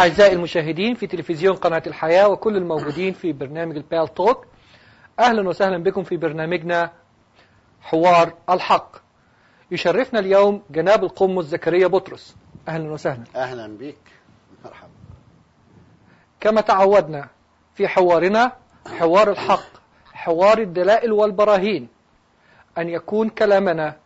أعزائي المشاهدين في تلفزيون قناة الحياة وكل الموجودين في برنامج البال توك أهلا وسهلا بكم في برنامجنا حوار الحق يشرفنا اليوم جناب القمص زكريا بطرس أهلا وسهلا اهلا بك مرحبا كما تعودنا في حوارنا حوار الحق حوار الدلائل والبراهين أن يكون كلامنا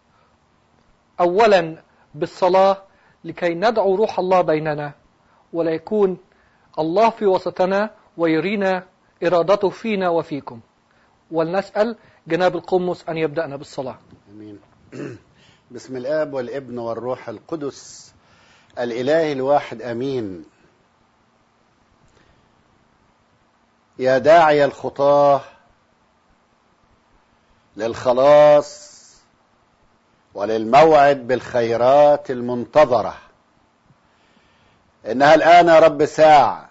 أولا بالصلاة لكي ندعو روح الله بيننا ولا يكون الله في وسطنا ويرينا إرادته فينا وفيكم ولنسأل جناب القمص أن يبدأنا بالصلاة امين بسم الاب والابن والروح القدس الاله الواحد امين يا داعي الخطاه للخلاص وللموعد بالخيرات المنتظره انها الان يا رب ساعه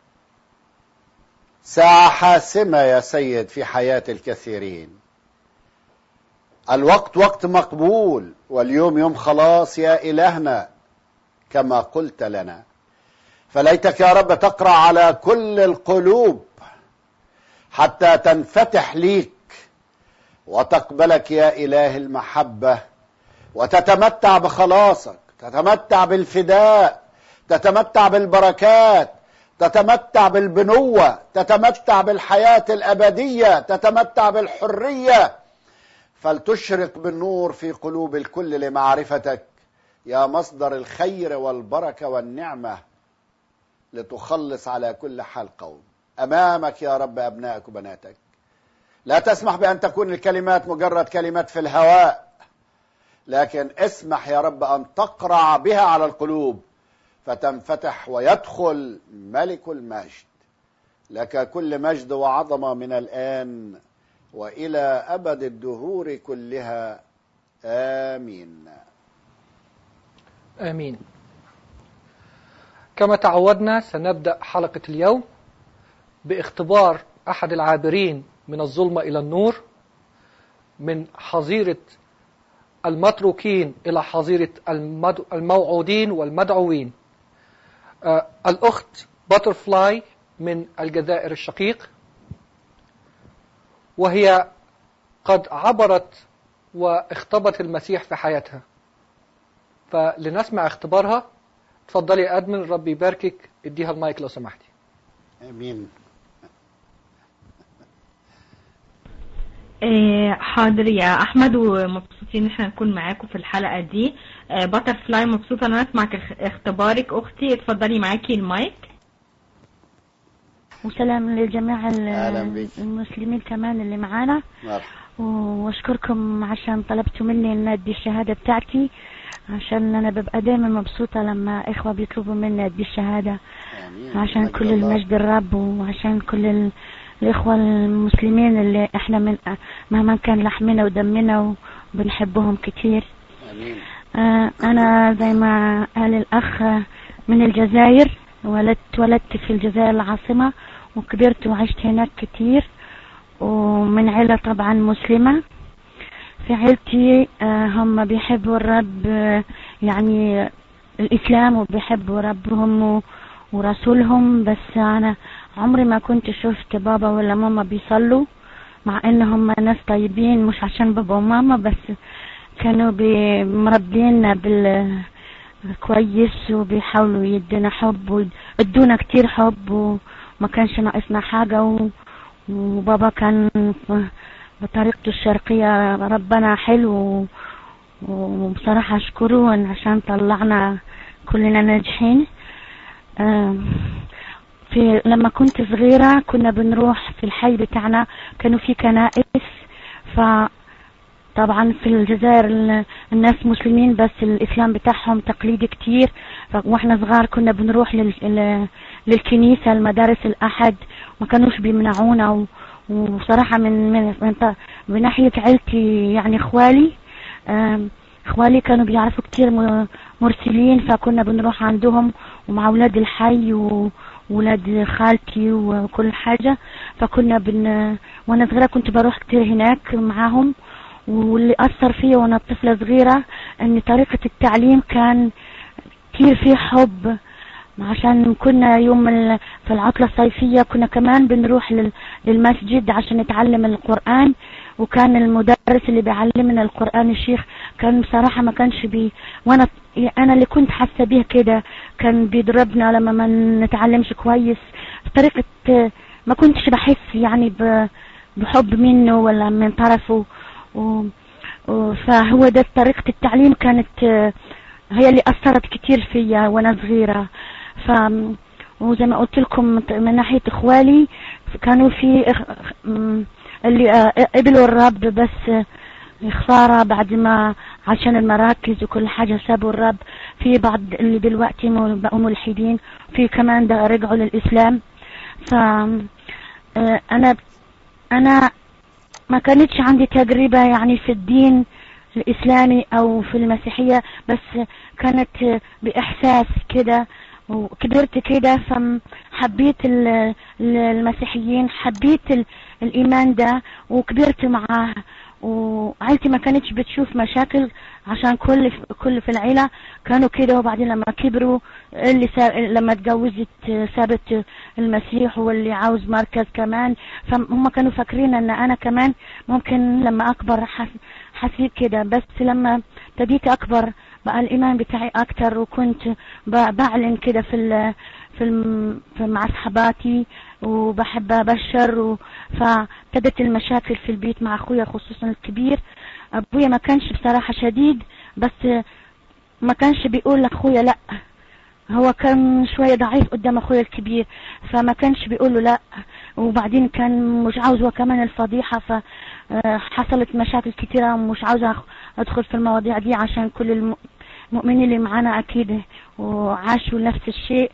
ساعه حاسمه يا سيد في حياه الكثيرين الوقت وقت مقبول واليوم يوم خلاص يا إلهنا كما قلت لنا فليتك يا رب تقرأ على كل القلوب حتى تنفتح ليك وتقبلك يا إله المحبة وتتمتع بخلاصك تتمتع بالفداء تتمتع بالبركات تتمتع بالبنوة تتمتع بالحياة الأبدية تتمتع بالحرية فلتشرق بالنور في قلوب الكل لمعرفتك يا مصدر الخير والبركه والنعمه لتخلص على كل حال قوم امامك يا رب ابنائك وبناتك لا تسمح بان تكون الكلمات مجرد كلمات في الهواء لكن اسمح يا رب ان تقرع بها على القلوب فتنفتح ويدخل ملك المجد لك كل مجد وعظمه من الان والى ابد الدهور كلها امين آمين كما تعودنا سنبدأ حلقة اليوم باختبار أحد العابرين من الظلمة إلى النور من حظيرة المتروكين إلى حظيرة المد- الموعودين والمدعوين آه الأخت باترفلاي من الجزائر الشقيق وهي قد عبرت واختبت المسيح في حياتها فلنسمع اختبارها اتفضلي يا ادمن ربي يباركك اديها المايك لو سمحتي امين آه، حاضر يا احمد ومبسوطين ان احنا نكون معاكم في الحلقه دي باتر فلاي مبسوطه ان انا اسمع اخ- اختبارك اختي اتفضلي معاكي المايك وسلام للجميع ال- أهلا بك. المسلمين كمان اللي معانا مرحبا واشكركم عشان طلبتوا مني ان ادي الشهادة بتاعتي عشان انا ببقى دايما مبسوطة لما اخوة بيطلبوا مني ادي الشهادة امين عشان مجد كل الله. المجد الرب وعشان كل ال- الاخوة المسلمين اللي احنا من مهما كان لحمنا ودمنا وبنحبهم كتير امين آه، أنا زي ما قال الأخ آه، من الجزائر ولدت ولدت في الجزائر العاصمة وكبرت وعشت هناك كتير ومن عيلة طبعا مسلمة في عيلتي آه، هم بيحبوا الرب آه، يعني الإسلام وبيحبوا ربهم و- ورسولهم بس أنا عمري ما كنت شفت بابا ولا ماما بيصلوا مع إنهم ناس طيبين مش عشان بابا وماما بس كانوا بي- مربينا بال كويس وبيحاولوا يدونا حب ويدونا كتير حب وما كانش ناقصنا حاجة و... وبابا كان ف- بطريقته الشرقية ربنا حلو و- وبصراحة أشكره إن عشان طلعنا كلنا ناجحين آم، في لما كنت صغيرة كنا بنروح في الحي بتاعنا كانوا في كنائس ف طبعا في الجزائر ال- الناس مسلمين بس الاسلام بتاعهم تقليدي كتير ف- واحنا صغار كنا بنروح لل... ال- للكنيسه المدارس الاحد ما كانوش بيمنعونا و... وصراحه من من من, ط- من ناحيه عيلتي يعني اخوالي آم، اخوالي كانوا بيعرفوا كتير م- مرسلين فكنا بنروح عندهم ومع اولاد الحي و... ولاد خالتي وكل حاجة فكنا بن وانا صغيرة كنت بروح كتير هناك معاهم واللي أثر فيا وأنا طفلة صغيرة إن طريقة التعليم كان كتير فيه حب عشان كنا يوم ال- في العطلة الصيفية كنا كمان بنروح لل- للمسجد عشان نتعلم القرآن وكان المدرس اللي بيعلمنا القرآن الشيخ كان بصراحة ما كانش بي وانا انا اللي كنت حاسة بيه كده كان بيضربنا لما ما نتعلمش كويس طريقة ما كنتش بحس يعني ب- بحب منه ولا من طرفه و و- فهو ده طريقة التعليم كانت آه، هي اللي أثرت كتير فيا وأنا صغيرة ف وزي ما قلت لكم من ناحية إخوالي كانوا في إخ- م- اللي آه، قبلوا الرب بس آه، خسارة بعد ما عشان المراكز وكل حاجة سابوا الرب في بعض اللي دلوقتي م- بقوا ملحدين في كمان ده رجعوا للإسلام ف آه، أنا أنا ما كانتش عندي تجربة يعني في الدين الإسلامي أو في المسيحية بس كانت بإحساس كده وكبرت كده فحبيت ال- ال- المسيحيين حبيت ال- الإيمان ده وكبرت معاه وعيلتي ما كانتش بتشوف مشاكل عشان كل كل في العيلة كانوا كده وبعدين لما كبروا اللي سا... لما اتجوزت سابت المسيح واللي عاوز مركز كمان فهم كانوا فاكرين ان انا كمان ممكن لما اكبر حس... حسيت كده بس لما ابتديت اكبر بقى الايمان بتاعي اكتر وكنت ب- بعلن كده في ال... في, الم... في مع اصحاباتي وبحب ابشر و... فابتدت المشاكل في البيت مع اخويا خصوصا الكبير ابويا ما كانش بصراحة شديد بس ما كانش بيقول لاخويا لا هو كان شوية ضعيف قدام اخويا الكبير فما كانش بيقول له لا وبعدين كان مش عاوز هو كمان الفضيحة فحصلت مشاكل كتيرة ومش عاوزة أخ- ادخل في المواضيع دي عشان كل الم- المؤمنين اللي معانا اكيد وعاشوا نفس الشيء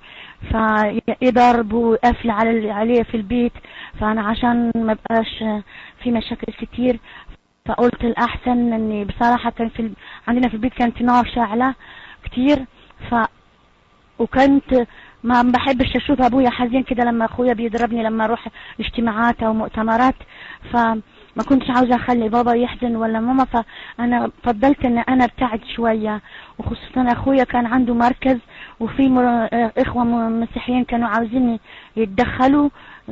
فيضرب وقفل على اللي عليه في البيت فانا عشان ما بقاش في مشاكل كتير فقلت الاحسن اني بصراحة كان في ال... عندنا في البيت كانت نار شاعلة كتير ف وكنت ما بحبش اشوف ابويا حزين كده لما اخويا بيضربني لما اروح اجتماعات او مؤتمرات فما كنتش عاوزة اخلي بابا يحزن ولا ماما فانا فضلت ان انا ابتعد شوية وخصوصا اخويا كان عنده مركز وفي مر... اخوة م- مسيحيين كانوا عاوزين يتدخلوا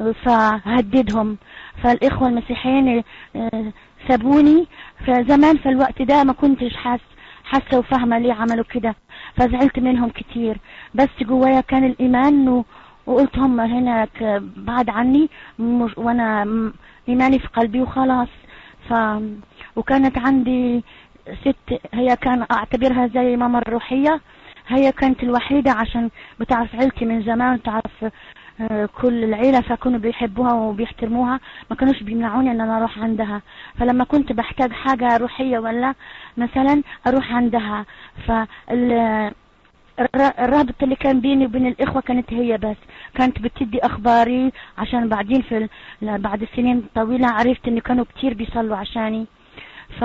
فهددهم فالاخوة المسيحيين آه، سابوني فزمان في الوقت ده ما كنتش حاس حاسة وفاهمة ليه عملوا كده فزعلت منهم كتير بس جوايا كان الإيمان و... وقلت هم هناك بعد عني مش... وأنا م- إيماني في قلبي وخلاص ف... وكانت عندي ست هي كان أعتبرها زي ماما الروحية هي كانت الوحيدة عشان بتعرف عيلتي من زمان تعرف آه، كل العيلة فكانوا بيحبوها وبيحترموها ما كانوش بيمنعوني ان انا اروح عندها فلما كنت بحتاج حاجة روحية ولا مثلا اروح عندها فال الر- الرابط اللي كان بيني وبين الإخوة كانت هي بس كانت بتدي أخباري عشان بعدين في ال- ل- بعد سنين طويلة عرفت إن كانوا كتير بيصلوا عشاني ف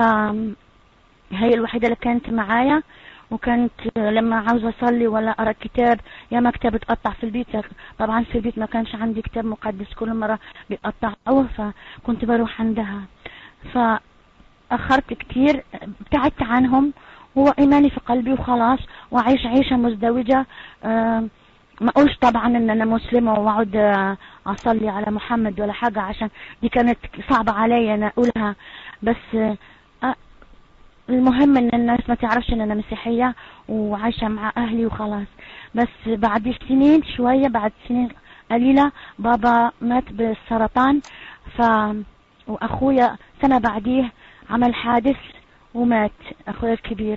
هي الوحيدة اللي كانت معايا وكانت لما عاوزة أصلي ولا أقرأ كتاب يا ما كتاب اتقطع في البيت طبعا في البيت ما كانش عندي كتاب مقدس كل مرة بيقطعوه فكنت بروح عندها فأخرت كتير ابتعدت عنهم هو إيماني في قلبي وخلاص وأعيش عيشة مزدوجة آه، ما أقولش طبعا إن أنا مسلمة وأقعد آه، أصلي على محمد ولا حاجة عشان دي كانت صعبة عليا أنا أقولها بس آه، المهم ان الناس ما تعرفش ان انا مسيحية وعايشة مع اهلي وخلاص بس بعد سنين شوية بعد سنين قليلة بابا مات بالسرطان ف واخويا سنة بعديه عمل حادث ومات اخويا الكبير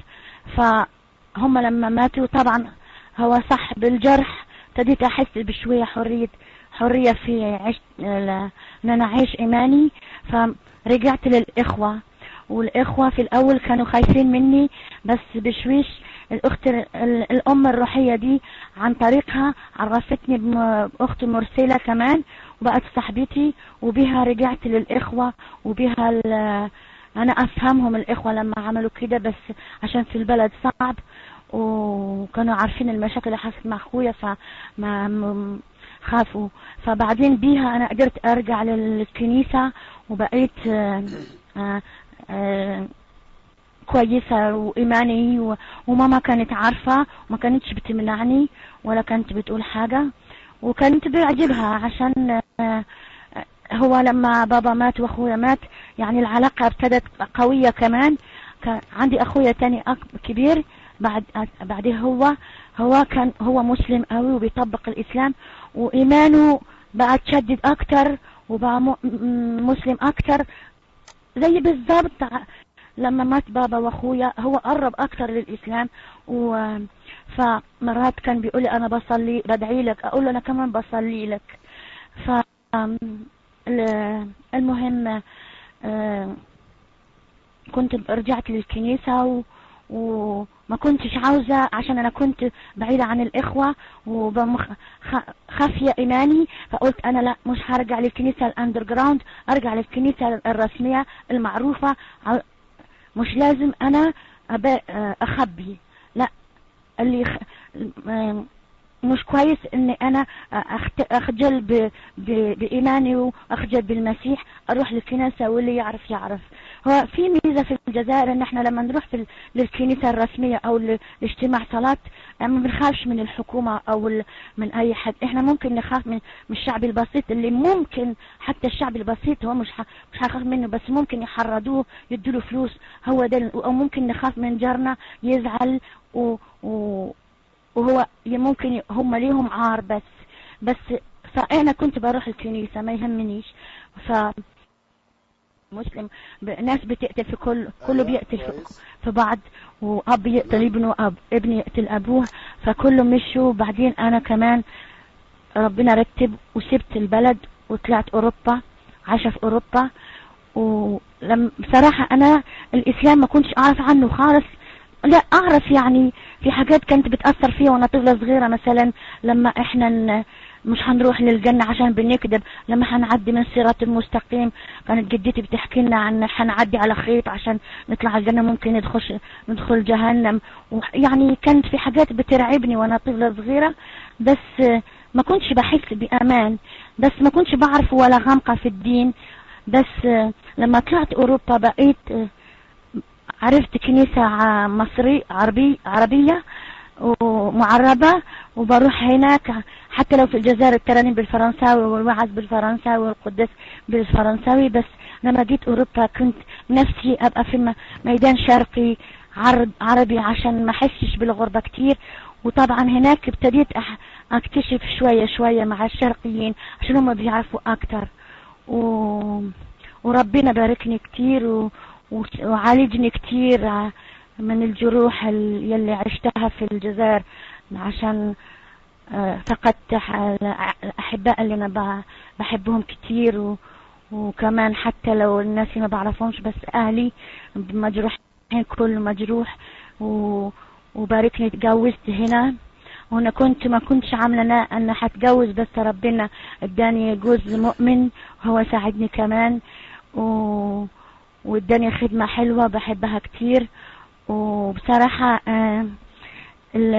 فهم لما ماتوا طبعا هو صح بالجرح ابتديت احس بشوية حرية حرية في عيش ل- ان انا اعيش ايماني فرجعت للاخوة والاخوة في الاول كانوا خايفين مني بس بشويش الاخت ال- الام الروحية دي عن طريقها عرفتني بم- باخت مرسلة كمان وبقت صاحبتي وبها رجعت للاخوة وبها ال- انا افهمهم الاخوة لما عملوا كده بس عشان في البلد صعب وكانوا عارفين المشاكل اللي حصلت مع اخويا فما م- خافوا فبعدين بيها انا قدرت ارجع للكنيسة وبقيت آه، آه، آه، كويسة وإيماني و- وماما كانت عارفة وما كانتش بتمنعني ولا كانت بتقول حاجة وكانت بيعجبها عشان آه، هو لما بابا مات واخويا مات يعني العلاقة ابتدت قوية كمان كان عندي اخويا تاني أك- كبير بعد بعديه هو هو كان هو مسلم قوي وبيطبق الاسلام وايمانه بقى تشدد اكتر وبقى م- م- مسلم اكتر زي بالظبط ع- لما مات بابا واخويا هو قرب اكتر للاسلام و فمرات كان بيقول لي انا بصلي بدعي لك اقول له انا كمان بصلي لك ف أم، ال- المهم آه، كنت رجعت للكنيسة و... وما كنتش عاوزة عشان أنا كنت بعيدة عن الإخوة وخافية إيماني فقلت أنا لا مش هرجع للكنيسة الأندر جراوند أرجع للكنيسة الرسمية المعروفة ع- مش لازم أنا أب- أخبي لا اللي خ... م- مش كويس ان انا أخت- اخجل ب... ب... بايماني واخجل بالمسيح اروح للكنيسة واللي يعرف يعرف هو في ميزة في الجزائر ان احنا لما نروح في ال... للكنيسة الرسمية او ل... لاجتماع صلاة ما بنخافش من الحكومة او ال... من اي حد احنا ممكن نخاف من من الشعب البسيط اللي ممكن حتى الشعب البسيط هو مش ح... مش هخاف منه بس ممكن يحرضوه يدوله فلوس هو ده ال- او ممكن نخاف من جارنا يزعل و... و... وهو ي- ممكن ي- هم ليهم عار بس بس فأنا كنت بروح الكنيسة ما يهمنيش ف مسلم ب- ناس بتقتل في كل كله أيوة، بيقتل في, كويس. في بعض وأب يقتل ابنه أب ابن يقتل أبوه فكله مشوا بعدين أنا كمان ربنا رتب وسبت البلد وطلعت أوروبا عايشة في أوروبا ولم بصراحة أنا الإسلام ما كنتش أعرف عنه خالص لا أعرف يعني في حاجات كانت بتأثر فيها وأنا طفلة صغيرة مثلا لما إحنا ن... مش هنروح للجنة عشان بنكذب لما هنعدي من الصراط المستقيم كانت جدتي بتحكي لنا عن هنعدي على خيط عشان نطلع الجنة ممكن ندخل ندخل جهنم وح- يعني كانت في حاجات بترعبني وانا طفلة صغيرة بس آه، ما كنتش بحس بأمان بس ما كنتش بعرف ولا غامقة في الدين بس آه، لما طلعت أوروبا بقيت آه، عرفت كنيسة ع- مصري عربي عربية ومعربة وبروح هناك حتى لو في الجزائر الترانيم بالفرنساوي والوعظ بالفرنساوي والقداس بالفرنساوي بس لما جيت أوروبا كنت نفسي أبقى في م- ميدان شرقي عرب عربي عشان ما أحسش بالغربة كتير وطبعا هناك ابتديت أح- أكتشف شوية شوية مع الشرقيين عشان هم بيعرفوا أكتر و... وربنا باركني كتير و... و- وعالجني كتير ع- من الجروح ال- يلي عشتها في الجزائر عشان آه، فقدت ح- الأحباء اللي أنا ب- بحبهم كتير و... وكمان حتى لو الناس اللي ما بعرفهمش بس أهلي مجروحين كل مجروح و... وباركني اتجوزت هنا وانا كنت ما كنتش عامله انا انا هتجوز بس ربنا اداني جوز مؤمن وهو ساعدني كمان و... واداني خدمة حلوة بحبها كتير وبصراحة آه، ال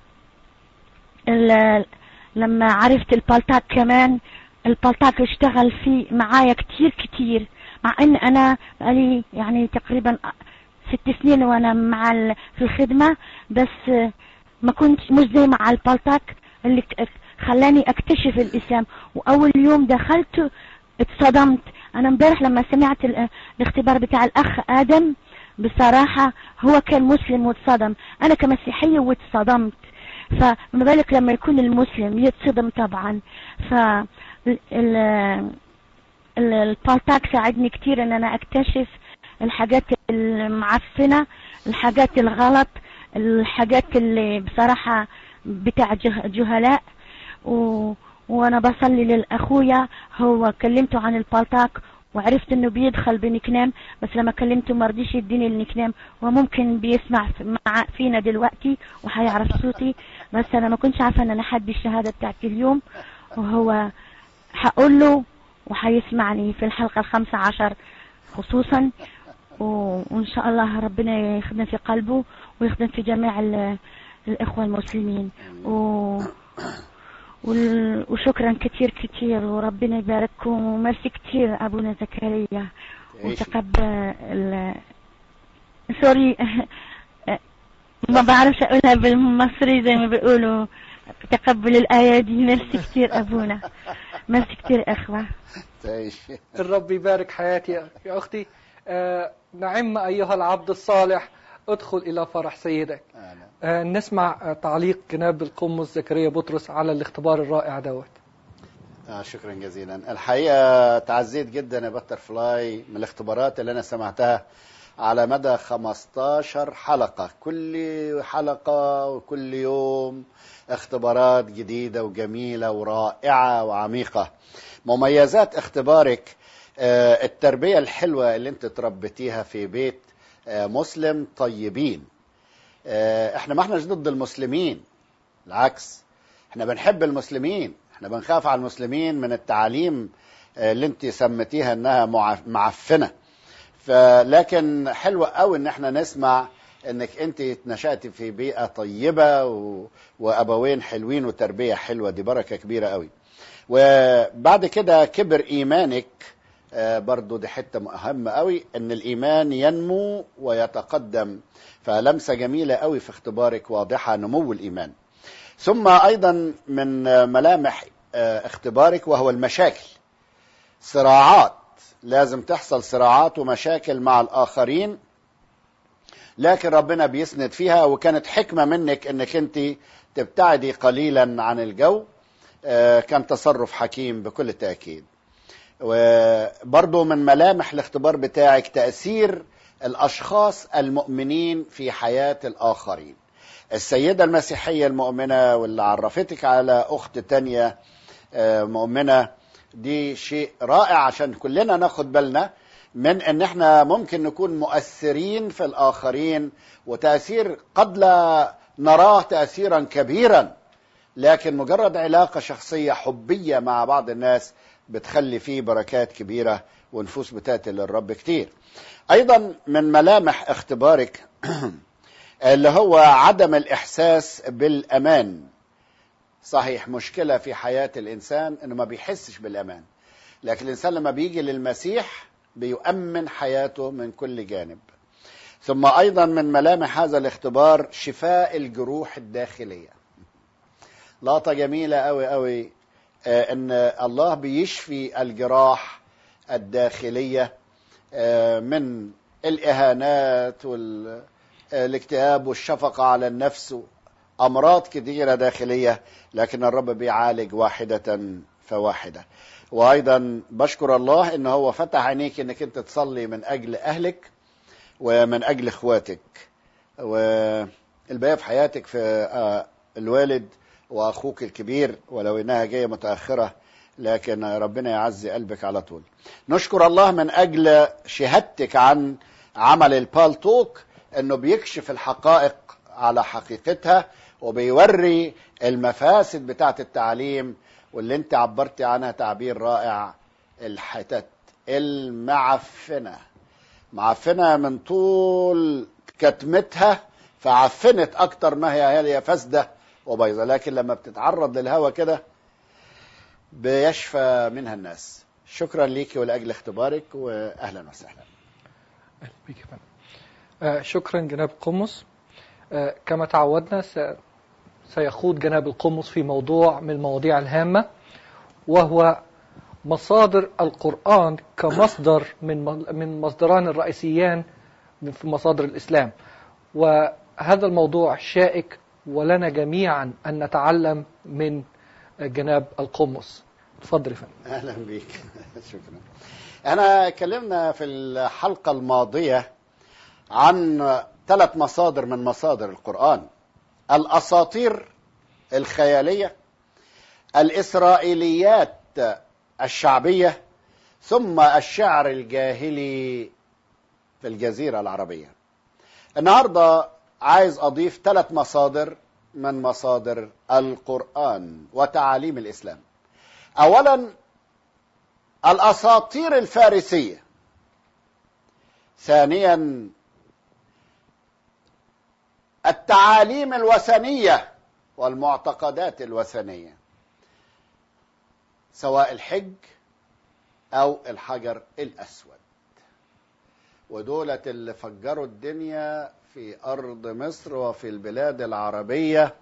ال لما عرفت البلطاك كمان البلطاك اشتغل فيه معايا كتير كتير مع ان انا بقالي يعني تقريبا ست سنين وانا مع ال- في الخدمة بس آه، ما كنت مش زي مع البلطاك اللي ك- خلاني اكتشف الاسلام واول يوم دخلت اتصدمت انا امبارح لما سمعت ال- الاختبار بتاع الاخ ادم بصراحة هو كان مسلم واتصدم انا كمسيحية واتصدمت فما بالك لما يكون المسلم يتصدم طبعا ف ال- ال- ال- البالتاك ساعدني كتير ان انا اكتشف الحاجات المعفنة الحاجات الغلط الحاجات اللي بصراحة بتاع جه- جهلاء و... وانا بصلي للاخويا هو كلمته عن البالتاك وعرفت انه بيدخل بنكنام بس لما كلمته ما رضيش يديني النكنام وممكن بيسمع في- مع فينا دلوقتي وهيعرف صوتي بس انا ما كنتش عارفه ان انا حد الشهاده بتاعتي اليوم وهو هقول له وهيسمعني في الحلقه الخامسة عشر خصوصا و- وان شاء الله ربنا يخدم في قلبه ويخدم في جميع ال- الاخوه المسلمين و وال- وشكرا كتير كتير وربنا يبارككم وميرسي كتير أبونا زكريا عيشي. وتقبل ال- سوري ما بعرفش اقولها بالمصري زي ما بيقولوا تقبل الايادي ميرسي كتير ابونا ميرسي كتير اخوه تعيش الرب يبارك حياتي يا أختي آه، نعم أيها العبد الصالح ادخل إلى فرح سيدك أهلا. آه، نسمع آه، تعليق جناب القمص زكريا بطرس على الاختبار الرائع دوت آه شكرا جزيلا الحقيقة تعزيت جدا يا بتر فلاي من الاختبارات اللي أنا سمعتها على مدى 15 حلقة كل حلقة وكل يوم اختبارات جديدة وجميلة ورائعة وعميقة مميزات اختبارك آه، التربية الحلوة اللي انت تربيتيها في بيت آه، مسلم طيبين آه، احنا ما احناش ضد المسلمين العكس احنا بنحب المسلمين احنا بنخاف على المسلمين من التعاليم آه، اللي انت سميتيها انها معف- معفنه فلكن حلوة قوي ان احنا نسمع انك انت نشأتي في بيئة طيبة و... وابوين حلوين وتربية حلوة دي بركة كبيرة قوي وبعد كده كبر ايمانك آه، برضو دي حتة مهمة قوي ان الايمان ينمو ويتقدم فلمسة جميلة قوي في اختبارك واضحة نمو الايمان ثم ايضا من آه، ملامح آه، اختبارك وهو المشاكل صراعات لازم تحصل صراعات ومشاكل مع الآخرين لكن ربنا بيسند فيها وكانت حكمة منك انك انت تبتعدي قليلا عن الجو آه، كان تصرف حكيم بكل تأكيد وبرضو من ملامح الاختبار بتاعك تأثير الأشخاص المؤمنين في حياة الآخرين السيدة المسيحية المؤمنة واللي عرفتك على أخت تانية آه، مؤمنة دي شيء رائع عشان كلنا ناخد بالنا من ان احنا ممكن نكون مؤثرين في الاخرين وتاثير قد لا نراه تاثيرا كبيرا لكن مجرد علاقه شخصيه حبيه مع بعض الناس بتخلي فيه بركات كبيره ونفوس بتاتي للرب كتير ايضا من ملامح اختبارك اللي هو عدم الاحساس بالامان صحيح مشكلة في حياة الإنسان إنه ما بيحسش بالأمان لكن الإنسان لما بيجي للمسيح بيؤمن حياته من كل جانب ثم أيضا من ملامح هذا الاختبار شفاء الجروح الداخلية لقطة جميلة أوي أوي آه، إن الله بيشفي الجراح الداخلية آه، من الإهانات والاكتئاب والشفقة على النفس امراض كثيره داخليه لكن الرب بيعالج واحده فواحده وايضا بشكر الله ان هو فتح عينيك انك انت تصلي من اجل اهلك ومن اجل اخواتك والباقي في حياتك في آه، الوالد واخوك الكبير ولو انها جايه متاخره لكن ربنا يعزي قلبك على طول نشكر الله من اجل شهادتك عن عمل البالتوك انه بيكشف الحقائق على حقيقتها وبيوري المفاسد بتاعت التعليم واللي انت عبرتي عنها تعبير رائع الحتت المعفنة معفنة من طول كتمتها فعفنت اكتر ما هي هي فاسدة وبيضة لكن لما بتتعرض للهواء كده بيشفى منها الناس شكرا ليكي ولاجل اختبارك واهلا وسهلا أهلا بك يا فندم. آه، شكرا جناب القمص آه، كما تعودنا س- سيخوض جناب القمص في موضوع من المواضيع الهامة وهو مصادر القرآن كمصدر من من مصدران الرئيسيان في مصادر الإسلام وهذا الموضوع شائك ولنا جميعا أن نتعلم من جناب القمص تفضل يا فندم اهلا بيك شكرا انا اتكلمنا في الحلقه الماضيه عن ثلاث مصادر من مصادر القران الاساطير الخياليه الاسرائيليات الشعبيه ثم الشعر الجاهلي في الجزيره العربيه النهارده عايز اضيف ثلاث مصادر من مصادر القران وتعاليم الاسلام اولا الاساطير الفارسيه ثانيا التعاليم الوثنيه والمعتقدات الوثنيه سواء الحج او الحجر الاسود ودولة اللي فجروا الدنيا في أرض مصر وفي البلاد العربية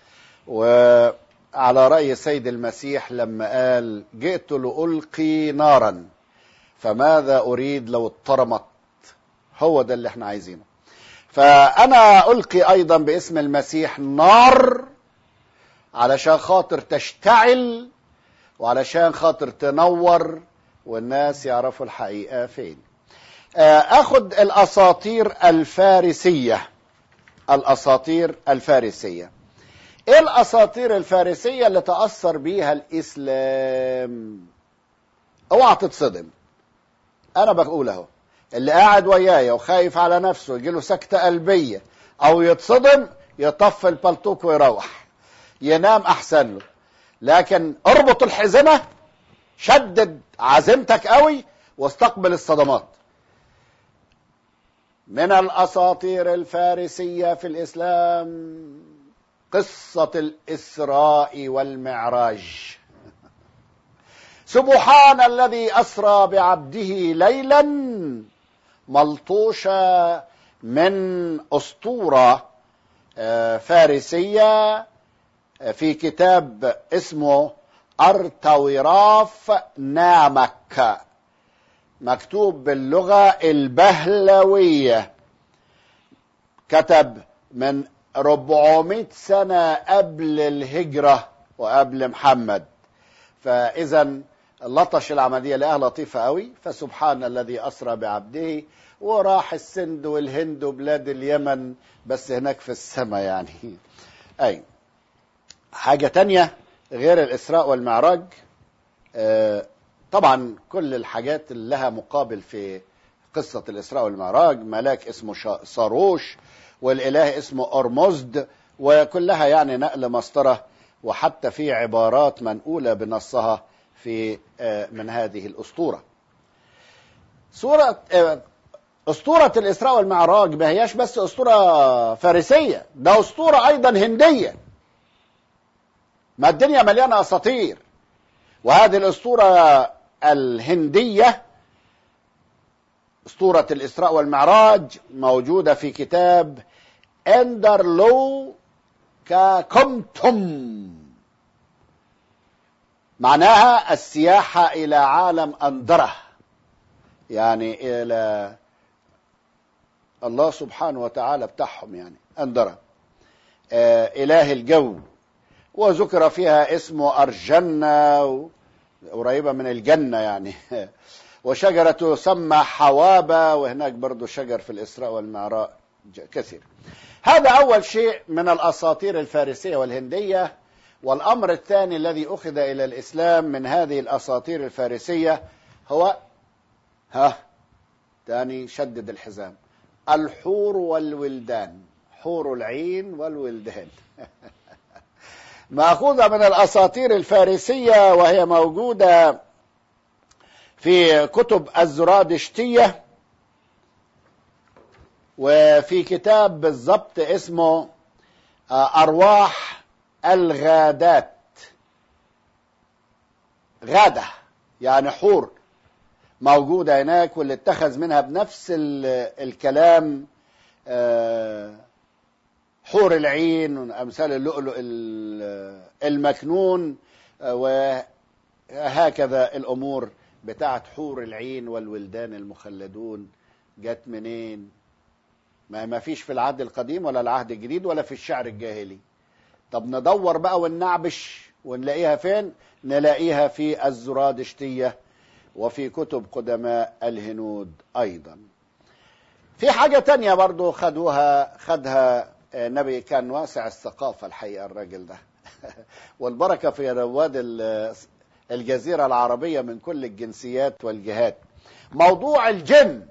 وعلى رأي السيد المسيح لما قال جئت لألقي نارا فماذا أريد لو اضطرمت هو ده اللي احنا عايزينه فأنا ألقي أيضا باسم المسيح نار علشان خاطر تشتعل وعلشان خاطر تنور والناس يعرفوا الحقيقة فين اخد الاساطير الفارسية الاساطير الفارسية ايه الاساطير الفارسية اللي تأثر بيها الاسلام اوعى تتصدم انا بقول اهو اللي قاعد ويايا وخايف على نفسه يجيله سكتة قلبية او يتصدم يطفي البلطوك ويروح ينام احسن له لكن اربط الحزمة شدد عزيمتك قوي واستقبل الصدمات من الاساطير الفارسيه في الاسلام قصه الاسراء والمعراج سبحان الذي اسرى بعبده ليلا ملطوشه من اسطوره فارسيه في كتاب اسمه ارتويراف نامك مكتوب باللغة البهلوية كتب من 400 سنة قبل الهجرة وقبل محمد فإذا لطش العملية لقاها لطيفة قوي فسبحان الذي أسرى بعبده وراح السند والهند وبلاد اليمن بس هناك في السماء يعني أي حاجة تانية غير الإسراء والمعراج آه طبعا كل الحاجات اللي لها مقابل في قصة الإسراء والمعراج ملاك اسمه صاروش والإله اسمه أرمزد وكلها يعني نقل مسطرة وحتى في عبارات منقولة بنصها في من هذه الأسطورة سورة أسطورة الإسراء والمعراج ما هياش بس أسطورة فارسية ده أسطورة أيضا هندية ما الدنيا مليانة أساطير وهذه الأسطورة الهندية أسطورة الإسراء والمعراج موجودة في كتاب اندرلو كاكمتم معناها السياحة إلى عالم أندرة يعني إلى الله سبحانه وتعالى بتاعهم يعني أندرة آه إله الجو وذكر فيها اسمه أرجنة قريبة من الجنة يعني وشجرة تسمى حوابة وهناك برضو شجر في الإسراء والمعراج كثير هذا أول شيء من الأساطير الفارسية والهندية والأمر الثاني الذي أخذ إلى الإسلام من هذه الأساطير الفارسية هو ها تاني شدد الحزام الحور والولدان حور العين والولدان مأخوذة من الأساطير الفارسية وهي موجودة في كتب الزرادشتية وفي كتاب بالضبط اسمه أرواح الغادات غادة يعني حور موجودة هناك واللي اتخذ منها بنفس الكلام حور العين أمثال اللؤلؤ المكنون وهكذا الأمور بتاعت حور العين والولدان المخلدون جت منين ما ما فيش في العهد القديم ولا العهد الجديد ولا في الشعر الجاهلي طب ندور بقى وننعبش ونلاقيها فين نلاقيها في الزرادشتية وفي كتب قدماء الهنود أيضا في حاجة تانية برضو خدوها خدها نبي كان واسع الثقافة الحقيقة الراجل ده والبركة في رواد الجزيرة العربية من كل الجنسيات والجهات موضوع الجن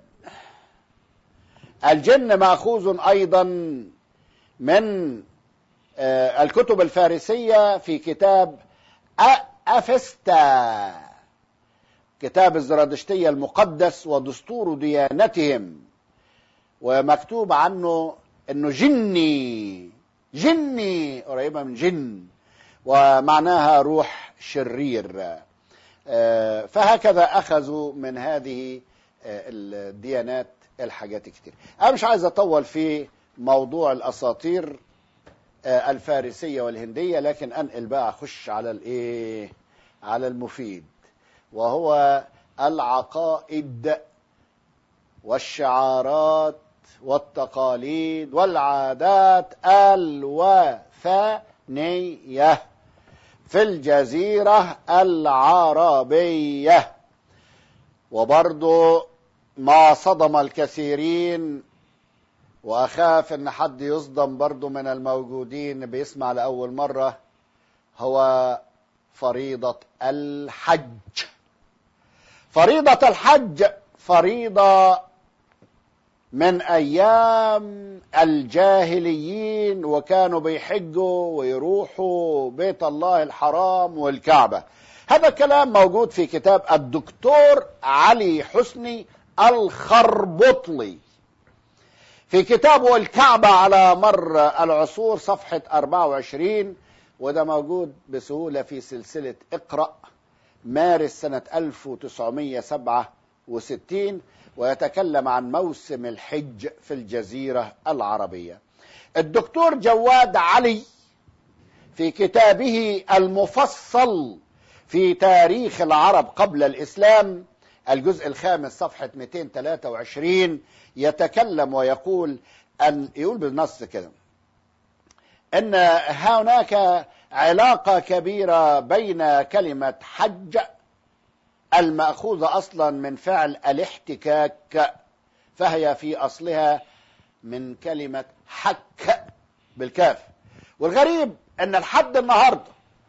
الجن ماخوذ ايضا من الكتب الفارسيه في كتاب افستا كتاب الزرادشتيه المقدس ودستور ديانتهم ومكتوب عنه انه جني جني قريبه من جن ومعناها روح شرير فهكذا اخذوا من هذه الديانات الحاجات كتير انا مش عايز اطول في موضوع الاساطير آه، الفارسيه والهنديه لكن انقل بقى اخش على الايه على المفيد وهو العقائد والشعارات والتقاليد والعادات الوثنيه في الجزيره العربيه وبرضو ما صدم الكثيرين واخاف ان حد يصدم برضو من الموجودين بيسمع لاول مره هو فريضه الحج فريضه الحج فريضه من ايام الجاهليين وكانوا بيحجوا ويروحوا بيت الله الحرام والكعبه هذا الكلام موجود في كتاب الدكتور علي حسني الخربطلي في كتابه الكعبة على مر العصور صفحة 24 وده موجود بسهولة في سلسلة اقرأ مارس سنة 1967 ويتكلم عن موسم الحج في الجزيرة العربية الدكتور جواد علي في كتابه المفصل في تاريخ العرب قبل الإسلام الجزء الخامس صفحة 223 يتكلم ويقول أن يقول بالنص كده أن هناك علاقة كبيرة بين كلمة حج المأخوذة أصلا من فعل الاحتكاك فهي في أصلها من كلمة حك بالكاف والغريب أن لحد النهاردة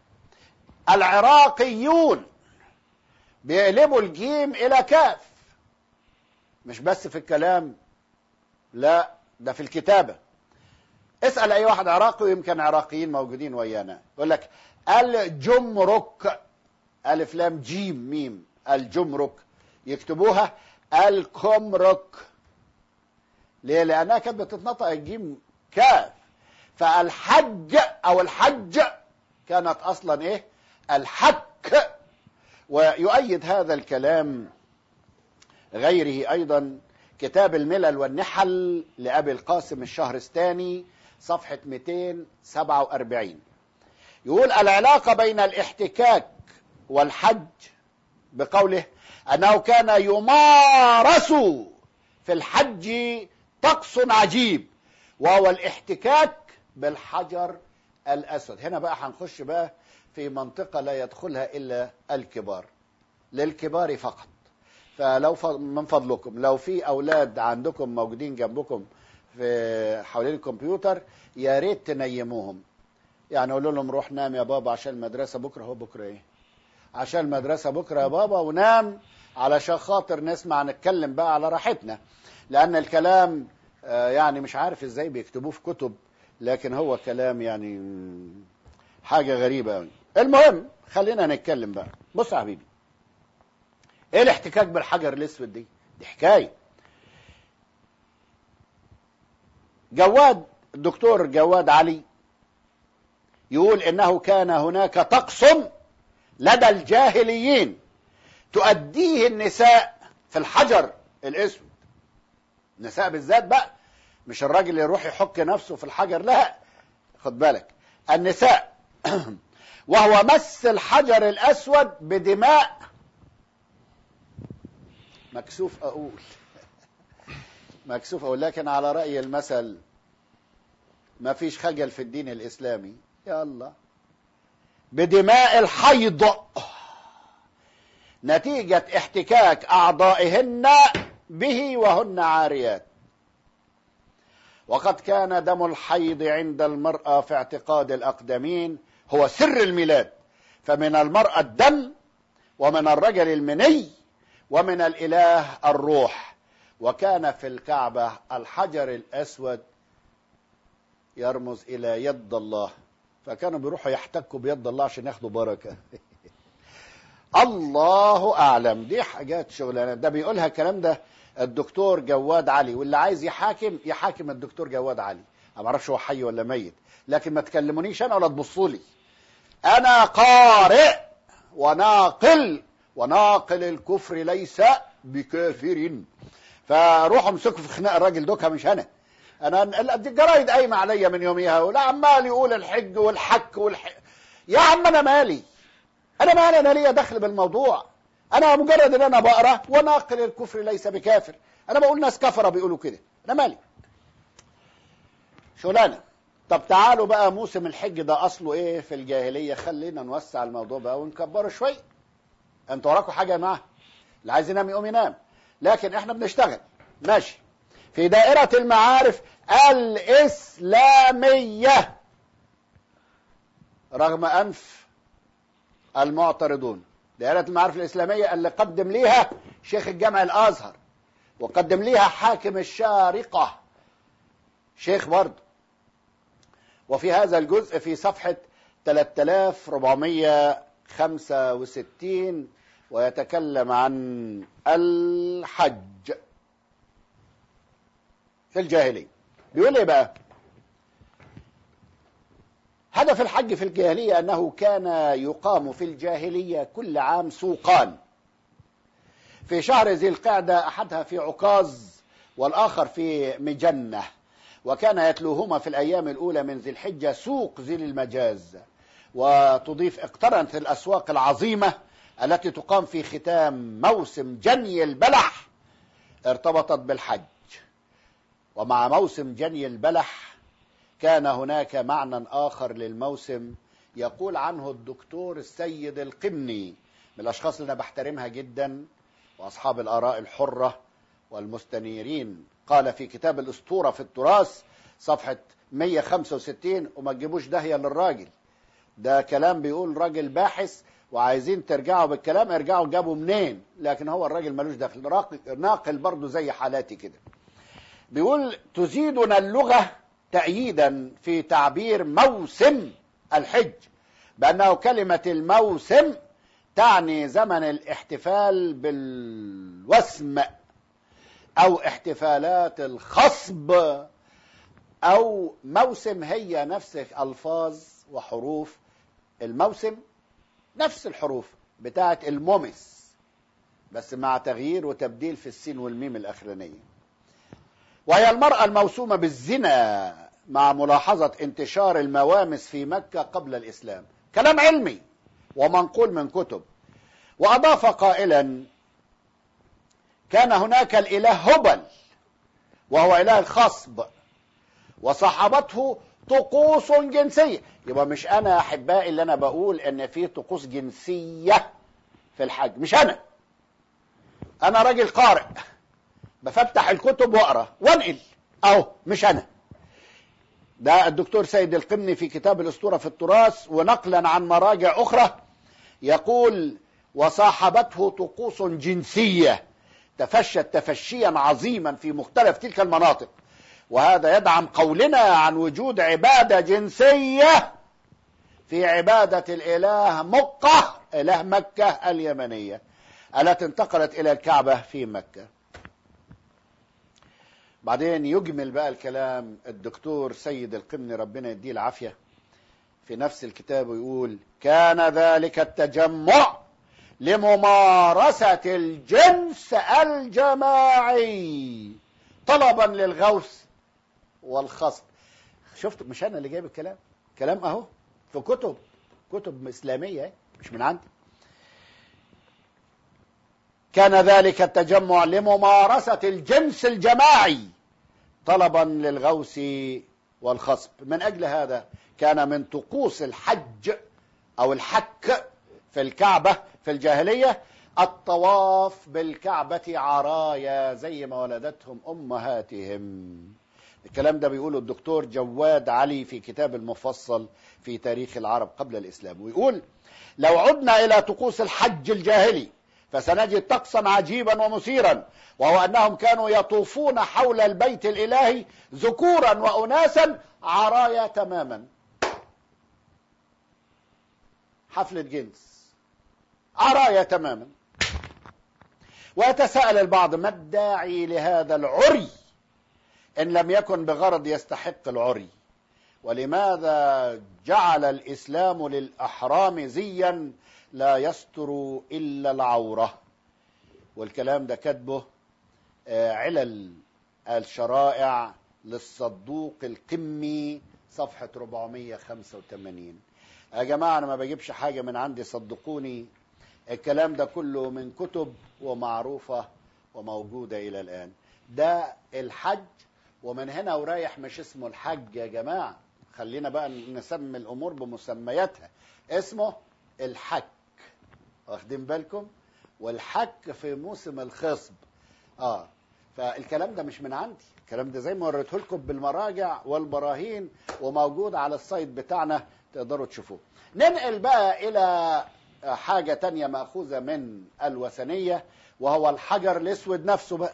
العراقيون بيقلبوا الجيم إلى كاف مش بس في الكلام لا ده في الكتابة اسأل أي واحد عراقي ويمكن عراقيين موجودين ويانا يقول لك الجمرك ألف لام جيم ميم الجمرك يكتبوها الكمرك ليه؟ لأنها كانت بتتنطق الجيم كاف فالحج أو الحج كانت أصلا إيه؟ الحك ويؤيد هذا الكلام غيره أيضا كتاب الملل والنحل لأبي القاسم الشهرستاني صفحة 247 يقول العلاقة بين الاحتكاك والحج بقوله أنه كان يمارس في الحج طقس عجيب وهو الاحتكاك بالحجر الأسود هنا بقى هنخش بقى في منطقة لا يدخلها إلا الكبار للكبار فقط فلو ف... من فضلكم لو في أولاد عندكم موجودين جنبكم في حوالين الكمبيوتر يا ريت تنيموهم يعني قولوا لهم روح نام يا بابا عشان المدرسة بكرة هو بكرة إيه عشان المدرسة بكرة يا بابا ونام علشان خاطر نسمع نتكلم بقى على راحتنا لأن الكلام آه، يعني مش عارف ازاي بيكتبوه في كتب لكن هو كلام يعني مم، حاجة غريبة أوي المهم خلينا نتكلم بقى بص يا حبيبي ايه الاحتكاك بالحجر الاسود دي دي حكاية جواد الدكتور جواد علي يقول انه كان هناك طقس لدى الجاهليين تؤديه النساء في الحجر الاسود النساء بالذات بقى مش الراجل اللي يروح يحك نفسه في الحجر لا خد بالك النساء وهو مس الحجر الاسود بدماء مكسوف اقول مكسوف اقول لكن على راي المثل ما فيش خجل في الدين الاسلامي يلا بدماء الحيض نتيجة احتكاك أعضائهن به وهن عاريات وقد كان دم الحيض عند المرأة في اعتقاد الأقدمين هو سر الميلاد فمن المرأة الدم ومن الرجل المني ومن الإله الروح وكان في الكعبة الحجر الأسود يرمز إلى يد الله فكانوا بيروحوا يحتكوا بيد الله عشان ياخدوا بركة الله أعلم دي حاجات شغلانة ده بيقولها الكلام ده الدكتور جواد علي واللي عايز يحاكم يحاكم الدكتور جواد علي أنا ما اعرفش هو حي ولا ميت لكن ما تكلمونيش أنا ولا تبصوا لي أنا قارئ وناقل وناقل الكفر ليس بكافر فروحوا امسكوا في خناق الراجل دوكا مش انا انا ال- الجرايد قايمه عليا من يوميها ولا عمال يقول الحج والحك والح يا عم انا مالي انا مالي انا ليا دخل بالموضوع انا مجرد ان انا بقرا وناقل الكفر ليس بكافر انا بقول ناس كفره بيقولوا كده انا مالي شغلانه طب تعالوا بقى موسم الحج ده اصله ايه في الجاهليه خلينا نوسع الموضوع بقى ونكبره شويه انتوا وراكم حاجه يا جماعه اللي عايز ينام يقوم ينام لكن احنا بنشتغل ماشي في دائره المعارف الاسلاميه رغم انف المعترضون دائره المعارف الاسلاميه اللي قدم ليها شيخ الجامع الازهر وقدم ليها حاكم الشارقه شيخ برضه وفي هذا الجزء في صفحة 3465 ويتكلم عن الحج في الجاهلية بيقول ايه بقى هدف الحج في الجاهلية أنه كان يقام في الجاهلية كل عام سوقان في شهر ذي القعدة أحدها في عكاظ والآخر في مجنة وكان يتلوهما في الأيام الأولى من ذي الحجة سوق ذي المجاز وتضيف اقترنت الأسواق العظيمة التي تقام في ختام موسم جني البلح ارتبطت بالحج ومع موسم جني البلح كان هناك معنى آخر للموسم يقول عنه الدكتور السيد القمني من الأشخاص اللي أنا بحترمها جدا وأصحاب الآراء الحرة والمستنيرين قال في كتاب الأسطورة في التراث صفحة 165 وما تجيبوش داهية للراجل ده كلام بيقول راجل باحث وعايزين ترجعوا بالكلام ارجعوا جابوا منين لكن هو الراجل ملوش دخل راق- ناقل برضه زي حالاتي كده بيقول تزيدنا اللغة تأييدا في تعبير موسم الحج بأنه كلمة الموسم تعني زمن الاحتفال بالوسم أو احتفالات الخصب أو موسم هي نفس ألفاظ وحروف الموسم نفس الحروف بتاعت المومس بس مع تغيير وتبديل في السين والميم الأخرانية وهي المرأة الموسومة بالزنا مع ملاحظة انتشار الموامس في مكة قبل الإسلام كلام علمي ومنقول من كتب وأضاف قائلا كان هناك الإله هبل وهو إله الخصب وصاحبته طقوس جنسية يبقى مش أنا أحبائي اللي أنا بقول إن في طقوس جنسية في الحج مش أنا أنا راجل قارئ بفتح الكتب واقرا وانقل اهو مش انا ده الدكتور سيد القمني في كتاب الاسطوره في التراث ونقلا عن مراجع اخرى يقول وصاحبته طقوس جنسيه تفشت تفشيا عظيما في مختلف تلك المناطق وهذا يدعم قولنا عن وجود عباده جنسيه في عباده الاله مقه اله مكه اليمنيه التي انتقلت الى الكعبه في مكه بعدين يجمل بقى الكلام الدكتور سيد القمني ربنا يديه العافية في نفس الكتاب ويقول كان ذلك التجمع لممارسة الجنس الجماعي طلبا للغوث والخصب شفت مش انا اللي جايب الكلام كلام اهو في كتب كتب اسلاميه اهي، مش من عندي كان ذلك التجمع لممارسة الجنس الجماعي طلبا للغوث والخصب من أجل هذا كان من طقوس الحج أو الحك في الكعبة في الجاهلية الطواف بالكعبة عرايا زي ما ولدتهم أمهاتهم الكلام ده بيقوله الدكتور جواد علي في كتاب المفصل في تاريخ العرب قبل الإسلام ويقول لو عدنا إلى طقوس الحج الجاهلي فسنجد طقسا عجيبا ومثيرا وهو انهم كانوا يطوفون حول البيت الالهي ذكورا واناسا عرايا تماما حفله جنس عرايا تماما ويتساءل البعض ما الداعي لهذا العري ان لم يكن بغرض يستحق العري ولماذا جعل الاسلام للاحرام زيا لا يستر الا العوره والكلام ده كاتبه آه، علل الشرائع للصدوق القمي صفحة 485 يا جماعة أنا ما بجيبش حاجة من عندي صدقوني الكلام ده كله من كتب ومعروفة وموجودة إلى الآن ده الحج ومن هنا ورايح مش اسمه الحج يا جماعة خلينا بقى نسمي الأمور بمسمياتها اسمه الحك واخدين بالكم والحك في موسم الخصب اه فالكلام ده مش من عندي الكلام ده زي ما وريته لكم بالمراجع والبراهين وموجود على السايت بتاعنا تقدروا تشوفوه ننقل بقى الى حاجة تانية مأخوذة من الوثنية وهو الحجر الاسود نفسه بقى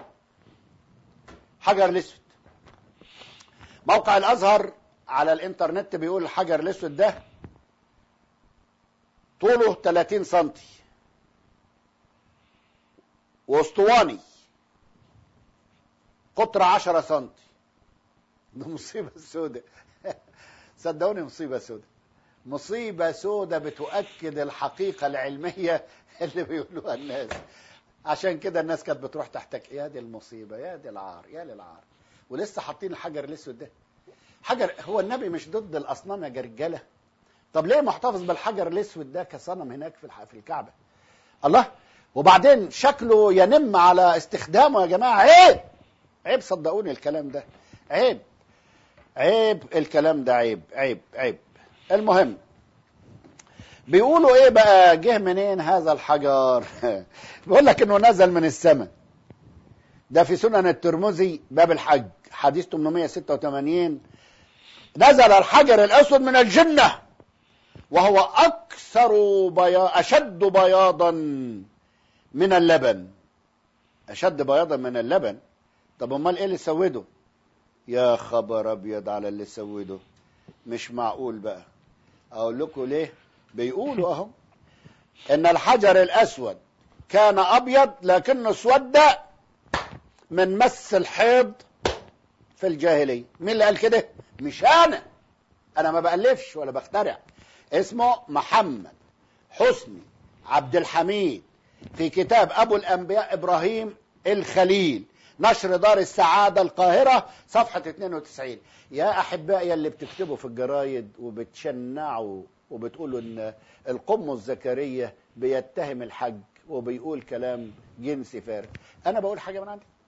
حجر الاسود موقع الازهر على الانترنت بيقول الحجر الاسود ده طوله 30 سنتي واسطواني قطر 10 سنتي ده مصيبة سودة صدقوني مصيبة سودة مصيبة سودة بتؤكد الحقيقة العلمية اللي بيقولوها الناس عشان كده الناس كانت بتروح تحتك يا دي المصيبة يا دي العار يا للعار ولسه حاطين الحجر الاسود ده حجر هو النبي مش ضد الاصنام يا رجاله طب ليه محتفظ بالحجر الاسود ده كصنم هناك في الح- في الكعبه الله وبعدين شكله ينم على استخدامه يا جماعه عيب عيب صدقوني الكلام ده عيب عيب الكلام ده عيب عيب عيب المهم بيقولوا ايه بقى جه منين هذا الحجر بيقول لك انه نزل من السماء ده في سنن الترمذي باب الحج حديث 886 نزل الحجر الاسود من الجنه وهو اكثر بيا... اشد بياضا من اللبن اشد بياضا من اللبن طب امال ايه اللي سوده يا خبر ابيض على اللي سوده مش معقول بقى اقول لكم ليه بيقولوا اهو ان الحجر الاسود كان ابيض لكنه اسود من مس الحيض في الجاهليه مين اللي قال كده مش انا انا ما بالفش ولا بخترع اسمه محمد حسني عبد الحميد في كتاب ابو الانبياء ابراهيم الخليل نشر دار السعاده القاهره صفحه 92 يا احبائي اللي بتكتبوا في الجرايد وبتشنعوا وبتقولوا ان القمص زكريا بيتهم الحج وبيقول كلام جنسي فارغ انا بقول حاجه من عندي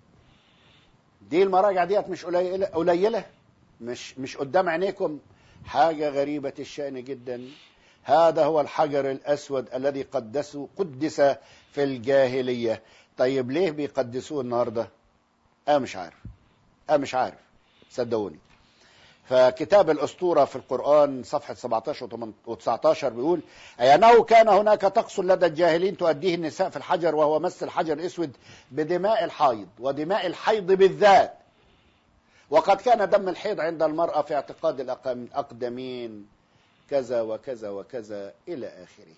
دي المراجع ديت مش قليله قليله مش مش قدام عينيكم حاجه غريبه الشان جدا هذا هو الحجر الاسود الذي قدسه قدس في الجاهليه طيب ليه بيقدسوه النهارده انا مش عارف انا مش عارف صدقوني فكتاب الأسطورة في القرآن صفحة 17 و19 بيقول أي أنه كان هناك طقس لدى الجاهلين تؤديه النساء في الحجر وهو مس الحجر الأسود بدماء الحيض ودماء الحيض بالذات وقد كان دم الحيض عند المرأة في اعتقاد الأقدمين كذا وكذا وكذا إلى آخره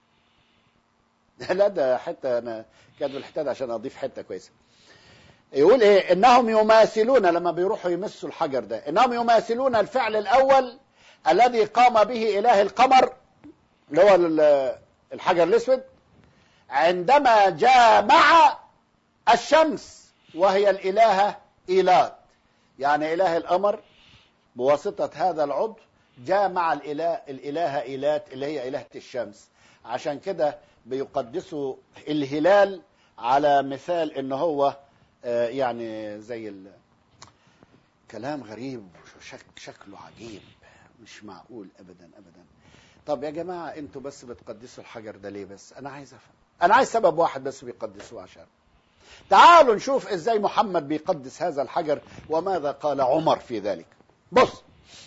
لا ده حتى أنا كاتب الحتة ده عشان أضيف حتة كويسة يقول ايه انهم يماثلون لما بيروحوا يمسوا الحجر ده انهم يماثلون الفعل الاول الذي قام به اله القمر اللي هو الحجر الاسود عندما جامع الشمس وهي الالهه ايلات يعني اله القمر بواسطه هذا العضو جامع الاله الالهه ايلات اللي هي الهه الشمس عشان كده بيقدسوا الهلال على مثال ان هو يعني زي ال... كلام غريب شك شكله عجيب مش معقول ابدا ابدا طب يا جماعه انتوا بس بتقدسوا الحجر ده ليه بس انا عايز افهم انا عايز سبب واحد بس بيقدسوه عشان تعالوا نشوف ازاي محمد بيقدس هذا الحجر وماذا قال عمر في ذلك بص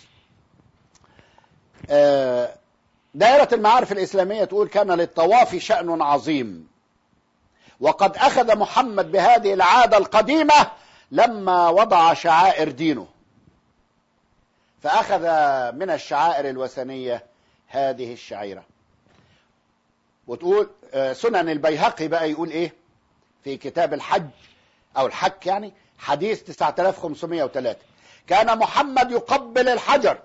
دائرة المعارف الإسلامية تقول كان للطواف شأن عظيم وقد أخذ محمد بهذه العادة القديمة لما وضع شعائر دينه فأخذ من الشعائر الوثنية هذه الشعيرة وتقول سنن البيهقي بقى يقول إيه في كتاب الحج أو الحج يعني حديث 9503 كان محمد يقبل الحجر